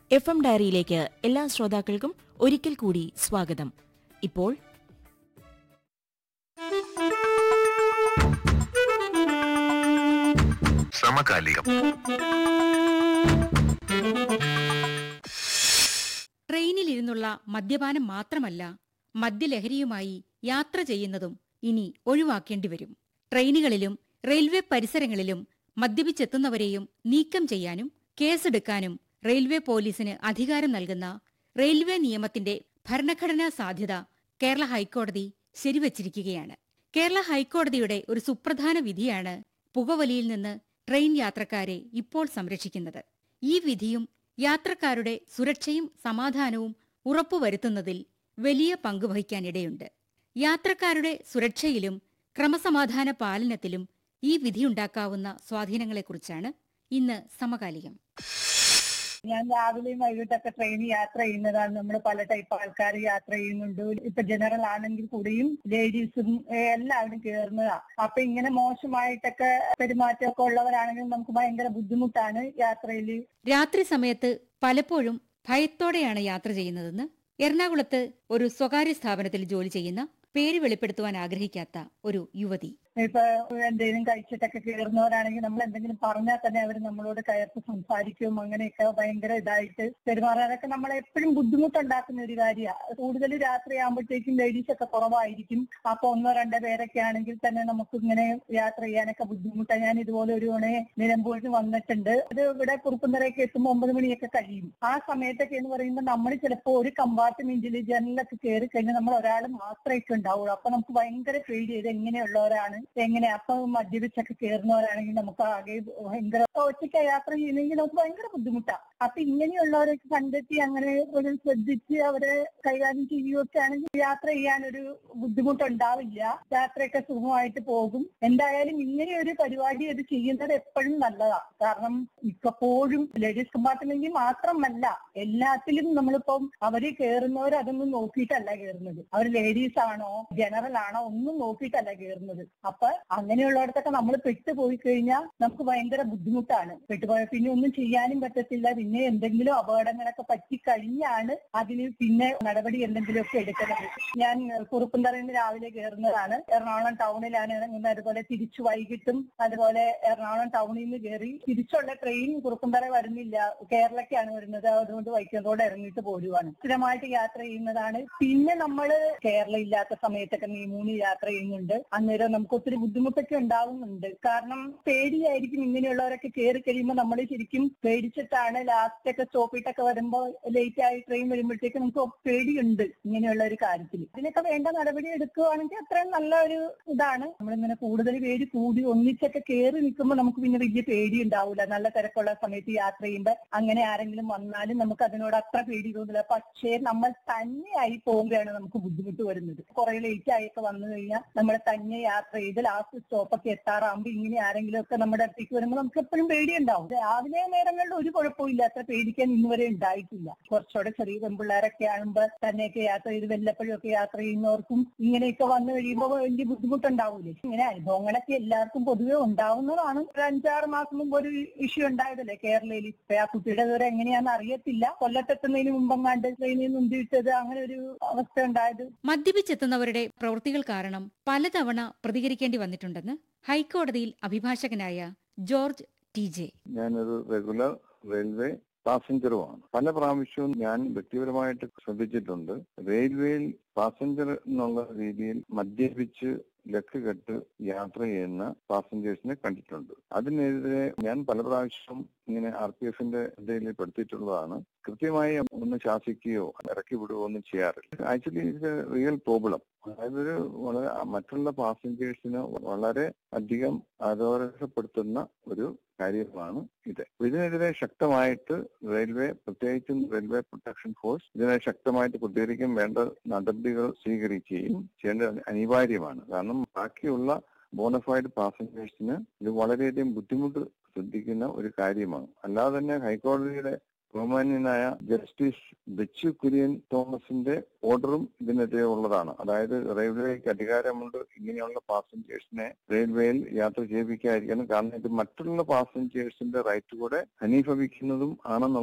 F M ഡയറിയിലേക്ക് എല്ലാ ശ്രോതാക്കൾക്കും ഒരിക്കൽ കൂടി സ്വാഗതം ഇപ്പോൾ സമകാലികം ട്രെയിനിലിരുന്നുള്ള മദ്യപാനം മാത്രമല്ല മദ്യലഹരിയുമായി യാത്ര ചെയ്യുന്നതും ഇനി ഒഴിവാക്കേണ്ടി വരും ട്രെയിനുകളിലും റെയിൽവേ പരിസരങ്ങളിലും മദ്യപിച്ചെത്തുന്നവരെയും നീക്കം ചെയ്യാനും കേസെടുക്കാനും റെയിൽവേ പോലീസിന് അധികാരം നൽകുന്ന റെയിൽവേ നിയമത്തിന്റെ ഭരണഘടനാ സാധ്യത കേരള ഹൈക്കോടതി ശരിവച്ചിരിക്കുകയാണ് കേരള ഹൈക്കോടതിയുടെ ഒരു സുപ്രധാന വിധിയാണ് പുകവലിയിൽ നിന്ന് ട്രെയിൻ യാത്രക്കാരെ ഇപ്പോൾ സംരക്ഷിക്കുന്നത് ഈ വിധിയും യാത്രക്കാരുടെ സുരക്ഷയും സമാധാനവും ഉറപ്പുവരുത്തുന്നതിൽ വലിയ പങ്കുവഹിക്കാനിടയുണ്ട് യാത്രക്കാരുടെ സുരക്ഷയിലും ക്രമസമാധാന പാലനത്തിലും ഈ വിധിയുണ്ടാക്കാവുന്ന സ്വാധീനങ്ങളെക്കുറിച്ചാണ് ഇന്ന് സമകാലികം ഞാൻ രാവിലെയും വൈകിട്ടൊക്കെ ട്രെയിനിൽ യാത്ര ചെയ്യുന്നതാണ് നമ്മൾ പല ടൈപ്പ് ആൾക്കാർ യാത്ര ചെയ്യുന്നുണ്ട് ഇപ്പൊ ജനറൽ ആണെങ്കിൽ കൂടിയും ലേഡീസും ഏഹ് എല്ലാവരും കയറുന്നതാ അപ്പൊ ഇങ്ങനെ മോശമായിട്ടൊക്കെ പെരുമാറ്റമൊക്കെ ഉള്ളവരാണെങ്കിൽ നമുക്ക് ഭയങ്കര ബുദ്ധിമുട്ടാണ് യാത്രയിൽ രാത്രി സമയത്ത് പലപ്പോഴും ഭയത്തോടെയാണ് യാത്ര ചെയ്യുന്നതെന്ന് എറണാകുളത്ത് ഒരു സ്വകാര്യ സ്ഥാപനത്തിൽ ജോലി ചെയ്യുന്ന പേര് വെളിപ്പെടുത്തുവാൻ ആഗ്രഹിക്കാത്ത ഒരു യുവതി ഇപ്പൊ എന്തെങ്കിലും കഴിച്ചിട്ടൊക്കെ കയറുന്നവരാണെങ്കിൽ നമ്മൾ എന്തെങ്കിലും പറഞ്ഞാൽ തന്നെ അവർ നമ്മളോട് കയർത്ത് സംസാരിക്കും അങ്ങനെയൊക്കെ ഭയങ്കര ഇതായിട്ട് പെരുമാറാനൊക്കെ നമ്മളെ എപ്പോഴും ബുദ്ധിമുട്ടുണ്ടാക്കുന്ന ഒരു കാര്യമാണ് കൂടുതൽ രാത്രി ആകുമ്പോഴത്തേക്കും ലേഡീസ് ഒക്കെ കുറവായിരിക്കും അപ്പൊ ഒന്നോ രണ്ടോ പേരൊക്കെ ആണെങ്കിൽ തന്നെ നമുക്ക് ഇങ്ങനെ യാത്ര ചെയ്യാനൊക്കെ ബുദ്ധിമുട്ടാണ് ഞാൻ ഇതുപോലെ ഒരു തവണ നിലമ്പൂരിന് വന്നിട്ടുണ്ട് അത് ഇവിടെ കുറുപ്പന്തറയൊക്കെ എത്തുമ്പോൾ ഒമ്പത് മണിയൊക്കെ കഴിയും ആ സമയത്തൊക്കെ എന്ന് പറയുമ്പോൾ നമ്മൾ ചിലപ്പോൾ ഒരു കമ്പാർട്ട്മെന്റിൽ ജനലൊക്കെ കയറി കഴിഞ്ഞാൽ നമ്മൾ ഒരാൾ മാത്രമേ ഒക്കെ ഉണ്ടാവുള്ളൂ അപ്പൊ നമുക്ക് ഭയങ്കര പേടി ഇത് എങ്ങനെയുള്ളവരാണ് എങ്ങനെ അപ്പൊ മദ്യപിച്ചൊക്കെ കയറുന്നവരാണെങ്കിൽ നമുക്ക് ആകെ ഭയങ്കര ഒറ്റയ്ക്ക് യാത്ര ചെയ്യുന്നെങ്കിൽ നമുക്ക് ഭയങ്കര ബുദ്ധിമുട്ടാണ് അപ്പൊ ഇങ്ങനെയുള്ളവരൊക്കെ കണ്ടെത്തി അങ്ങനെ ഒരു ശ്രദ്ധിച്ച് അവരെ കൈകാര്യം ചെയ്യുകയൊക്കെ ആണെങ്കിൽ യാത്ര ചെയ്യാൻ ഒരു ബുദ്ധിമുട്ടുണ്ടാവില്ല യാത്രയൊക്കെ സുഖമായിട്ട് പോകും എന്തായാലും ഇങ്ങനെ ഒരു പരിപാടി അത് ചെയ്യുന്നത് എപ്പോഴും നല്ലതാണ് കാരണം മിക്കപ്പോഴും ലേഡീസ് കമ്പാർട്ട്മെന്റിൽ മാത്രമല്ല എല്ലാത്തിലും നമ്മളിപ്പം അവര് കയറുന്നവർ അതൊന്നും നോക്കിയിട്ടല്ല കയറുന്നത് അവർ ലേഡീസ് ആണോ ജനറൽ ആണോ ഒന്നും നോക്കിയിട്ടല്ല കയറുന്നത് അപ്പൊ അങ്ങനെയുള്ളിടത്തൊക്കെ നമ്മൾ പെട്ടുപോയി കഴിഞ്ഞാൽ നമുക്ക് ഭയങ്കര ബുദ്ധിമുട്ടാണ് പെട്ടുപോയ പിന്നെ ഒന്നും ചെയ്യാനും പറ്റത്തില്ല പിന്നെ എന്തെങ്കിലും അപകടങ്ങളൊക്കെ പറ്റിക്കഴിഞ്ഞാണ് അതിന് പിന്നെ നടപടി എന്തെങ്കിലുമൊക്കെ എടുക്കുന്നത് ഞാൻ കുറുപ്പന്തറയിൽ നിന്ന് രാവിലെ കയറുന്നതാണ് എറണാകുളം ടൗണിലാണ് ഇറങ്ങുന്നത് അതുപോലെ തിരിച്ചു വൈകിട്ടും അതുപോലെ എറണാകുളം ടൗണിൽ നിന്ന് കയറി തിരിച്ചുള്ള ട്രെയിൻ കുറുപ്പന്തറ വരുന്നില്ല കേരളക്കാണ് വരുന്നത് അതുകൊണ്ട് വൈക്കം റോഡ് ഇറങ്ങിയിട്ട് പോരുവാണ് സ്ഥിരമായിട്ട് യാത്ര ചെയ്യുന്നതാണ് പിന്നെ നമ്മൾ കേരളം ഇല്ലാത്ത സമയത്തൊക്കെ നീമൂന്ന് യാത്ര ചെയ്യുന്നുണ്ട് അന്നേരം നമുക്ക് ഒത്തിരി ബുദ്ധിമുട്ടൊക്കെ ഉണ്ടാവുന്നുണ്ട് കാരണം പേടിയായിരിക്കും ഇങ്ങനെയുള്ളവരൊക്കെ കയറി കഴിയുമ്പോൾ നമ്മൾ ശരിക്കും പേടിച്ചിട്ടാണ് ലാസ്റ്റ് ഒക്കെ സ്റ്റോപ്പിട്ടൊക്കെ വരുമ്പോൾ ലേറ്റ് ആയി ട്രെയിൻ വരുമ്പോഴത്തേക്ക് നമുക്ക് പേടിയുണ്ട് ഇങ്ങനെയുള്ള ഒരു കാര്യത്തിൽ ഇതിനൊക്കെ വേണ്ട നടപടി എടുക്കുകയാണെങ്കിൽ അത്രയും നല്ല ഒരു ഇതാണ് നമ്മളിങ്ങനെ കൂടുതൽ പേര് കൂടി ഒന്നിച്ചൊക്കെ കയറി നിൽക്കുമ്പോൾ നമുക്ക് പിന്നെ വലിയ പേടി ഉണ്ടാവില്ല നല്ല തിരക്കുള്ള സമയത്ത് യാത്ര ചെയ്യുമ്പോൾ അങ്ങനെ ആരെങ്കിലും വന്നാലും നമുക്ക് അതിനോട് അത്ര പേടി തോന്നില്ല പക്ഷേ നമ്മൾ തന്നെയായി പോകുമ്പോഴാണ് നമുക്ക് ബുദ്ധിമുട്ട് വരുന്നത് കുറെ ലേറ്റ് ആയൊക്കെ വന്നു കഴിഞ്ഞാൽ നമ്മൾ തന്നെ യാത്ര ചെയ്ത് ലാസ്റ്റ് സ്റ്റോപ്പൊക്കെ എത്താറാകുമ്പോൾ ഇങ്ങനെ ആരെങ്കിലും ഒക്കെ നമ്മുടെ അടുത്തേക്ക് വരുമ്പോൾ നമുക്ക് എപ്പോഴും പേടിയുണ്ടാവും രാവിലെ നേരങ്ങളിൽ ഒരു കുഴപ്പമില്ല അത്ര പേടിക്കാൻ ഇന്നുവരെ ഉണ്ടായിട്ടില്ല കുറച്ചുകൂടെ ചെറിയ പെൺപിള്ളേരൊക്കെ ആകുമ്പോൾ തന്നെയൊക്കെ യാത്ര ചെയ്ത് വല്ലപ്പോഴും ഒക്കെ യാത്ര ചെയ്യുന്നവർക്കും ഇങ്ങനെയൊക്കെ വന്നു കഴിയുമ്പോൾ വലിയ ബുദ്ധിമുട്ടുണ്ടാവൂലേ ഇങ്ങനെ അനുഭവങ്ങളൊക്കെ എല്ലാവർക്കും പൊതുവെ ഉണ്ടാവുന്നതാണ് ഒരു അഞ്ചാറ് മാസം മുമ്പ് ഒരു ഇഷ്യൂ ഉണ്ടായതല്ലേ കേരളയിൽ ഇപ്പൊ ആ കുട്ടിയുടെ ദൂരം എങ്ങനെയാണെന്ന് അറിയത്തില്ല കൊല്ലത്തെത്തുന്നതിന് മുമ്പെങ്ങാണ്ട് ട്രെയിനിൽ മുന്തിയിട്ടത് അങ്ങനെ ഒരു അവസ്ഥ ഉണ്ടായത് മദ്യപിച്ചെത്തുന്നവരുടെ പ്രവൃത്തികൾ കാരണം പലതവണ പ്രതികരിക്കേണ്ടി വന്നിട്ടുണ്ടെന്ന് ഹൈക്കോടതിയിൽ അഭിഭാഷകനായ ജോർജ് ടി ജെ ഞാനൊരു റെഗുലർ റെയിൽവേ പാസഞ്ചറുമാണ് പല പ്രാവശ്യവും ഞാൻ വ്യക്തിപരമായിട്ട് ശ്രദ്ധിച്ചിട്ടുണ്ട് റെയിൽവേയിൽ പാസഞ്ചർ എന്നുള്ള രീതിയിൽ മദ്യപിച്ച് ലക്ക് കെട്ട് യാത്ര ചെയ്യുന്ന പാസഞ്ചേഴ്സിനെ കണ്ടിട്ടുണ്ട് അതിനെതിരെ ഞാൻ പല പ്രാവശ്യവും ഇങ്ങനെ ആർ പി എഫിന്റെ ഇടയിൽ പെടുത്തിയിട്ടുള്ളതാണ് കൃത്യമായി ഒന്ന് ശാസിക്കുകയോ ഇറക്കി വിടുകയോ ഒന്നും ചെയ്യാറില്ല ആക്ച്വലി ഇത് റിയൽ പ്രോബ്ലം അതായത് ഒരു വളരെ മറ്റുള്ള പാസഞ്ചേഴ്സിന് വളരെ അധികം അരോരപ്പെടുത്തുന്ന ഒരു കാര്യമാണ് ഇത് ഇതിനെതിരെ ശക്തമായിട്ട് റെയിൽവേ പ്രത്യേകിച്ചും റെയിൽവേ പ്രൊട്ടക്ഷൻ ഫോഴ്സ് ഇതിനെ ശക്തമായിട്ട് പ്രതികരിക്കും വേണ്ട നടപടികൾ സ്വീകരിക്കുകയും ചെയ്യേണ്ടത് അനിവാര്യമാണ് കാരണം ബാക്കിയുള്ള ബോണഫൈഡ് പാസഞ്ചേഴ്സിന് ഇത് വളരെയധികം ബുദ്ധിമുട്ട് ശ്രദ്ധിക്കുന്ന ഒരു കാര്യമാണ് അല്ലാതെ തന്നെ ഹൈക്കോടതിയുടെ ബഹുമാന്യനായ ജസ്റ്റിസ് ബെച്ചു കുര്യൻ തോമസിന്റെ ഓർഡറും ഇതിനെതിരെ ഉള്ളതാണ് അതായത് റെയിൽവേക്ക് അധികാരമുണ്ട് ഇങ്ങനെയുള്ള പാസഞ്ചേഴ്സിനെ റെയിൽവേയിൽ യാത്ര ചെയ്യിപ്പിക്കാതിരിക്കണം കാരണം ഇത് മറ്റുള്ള പാസഞ്ചേഴ്സിന്റെ റൈറ്റ് കൂടെ ഹനീഭവിക്കുന്നതും ആണെന്നുള്ള